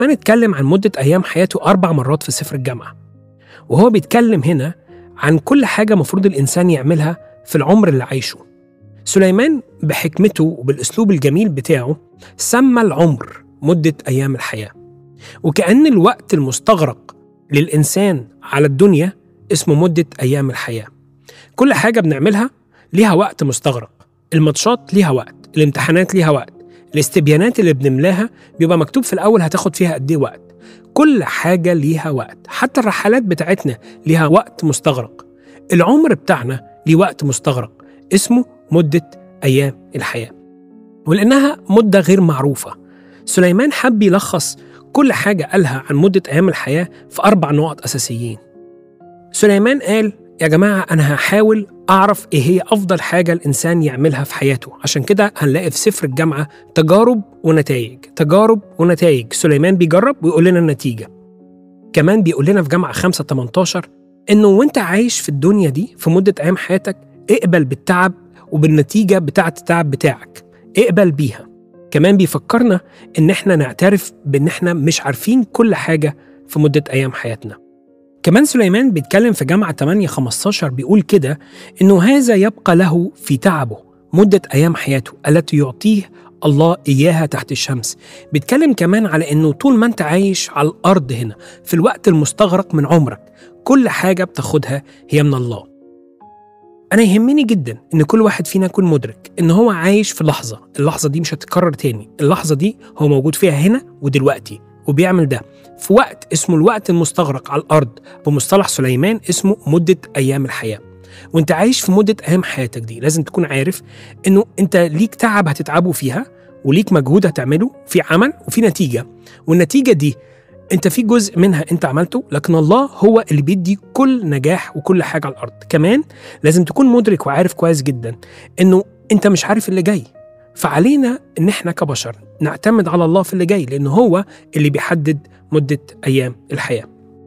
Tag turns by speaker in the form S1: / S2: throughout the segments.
S1: سليمان اتكلم عن مدة أيام حياته أربع مرات في سفر الجامعة وهو بيتكلم هنا عن كل حاجة مفروض الإنسان يعملها في العمر اللي عايشه سليمان بحكمته وبالأسلوب الجميل بتاعه سمى العمر مدة أيام الحياة وكأن الوقت المستغرق للإنسان على الدنيا اسمه مدة أيام الحياة كل حاجة بنعملها ليها وقت مستغرق الماتشات ليها وقت الامتحانات ليها وقت الاستبيانات اللي بنملاها بيبقى مكتوب في الأول هتاخد فيها قد إيه وقت كل حاجة ليها وقت حتى الرحلات بتاعتنا ليها وقت مستغرق العمر بتاعنا ليه وقت مستغرق اسمه مدة أيام الحياة ولأنها مدة غير معروفة سليمان حب يلخص كل حاجة قالها عن مدة أيام الحياة في أربع نقط أساسيين سليمان قال يا جماعة أنا هحاول أعرف إيه هي أفضل حاجة الإنسان يعملها في حياته عشان كده هنلاقي في سفر الجامعة تجارب ونتائج تجارب ونتائج سليمان بيجرب ويقول لنا النتيجة كمان بيقول لنا في جامعة 5 18 إنه وأنت عايش في الدنيا دي في مدة أيام حياتك اقبل بالتعب وبالنتيجة بتاعة التعب بتاعك اقبل بيها كمان بيفكرنا إن إحنا نعترف بإن إحنا مش عارفين كل حاجة في مدة أيام حياتنا كمان سليمان بيتكلم في جامعة 8 15 بيقول كده إنه هذا يبقى له في تعبه مدة أيام حياته التي يعطيه الله إياها تحت الشمس بيتكلم كمان على إنه طول ما أنت عايش على الأرض هنا في الوقت المستغرق من عمرك كل حاجة بتاخدها هي من الله أنا يهمني جدا إن كل واحد فينا يكون مدرك إن هو عايش في لحظة اللحظة دي مش هتتكرر تاني اللحظة دي هو موجود فيها هنا ودلوقتي وبيعمل ده في وقت اسمه الوقت المستغرق على الأرض بمصطلح سليمان اسمه مدة أيام الحياة وانت عايش في مدة أيام حياتك دي لازم تكون عارف إنه أنت ليك تعب هتتعبه فيها وليك مجهود هتعمله في عمل وفي نتيجة والنتيجة دي انت في جزء منها انت عملته لكن الله هو اللي بيدي كل نجاح وكل حاجه على الارض كمان لازم تكون مدرك وعارف كويس جدا انه انت مش عارف اللي جاي فعلينا ان احنا كبشر نعتمد على الله في اللي جاي لان هو اللي بيحدد مده ايام الحياه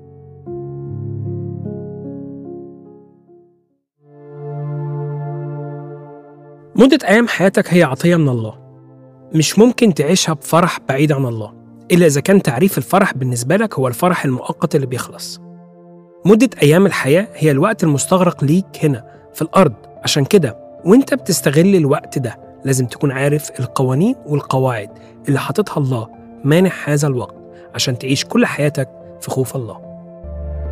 S1: مدة أيام حياتك هي عطية من الله مش ممكن تعيشها بفرح بعيد عن الله إلا إذا كان تعريف الفرح بالنسبة لك هو الفرح المؤقت اللي بيخلص مدة أيام الحياة هي الوقت المستغرق ليك هنا في الأرض عشان كده وانت بتستغل الوقت ده لازم تكون عارف القوانين والقواعد اللي حاططها الله مانع هذا الوقت عشان تعيش كل حياتك في خوف الله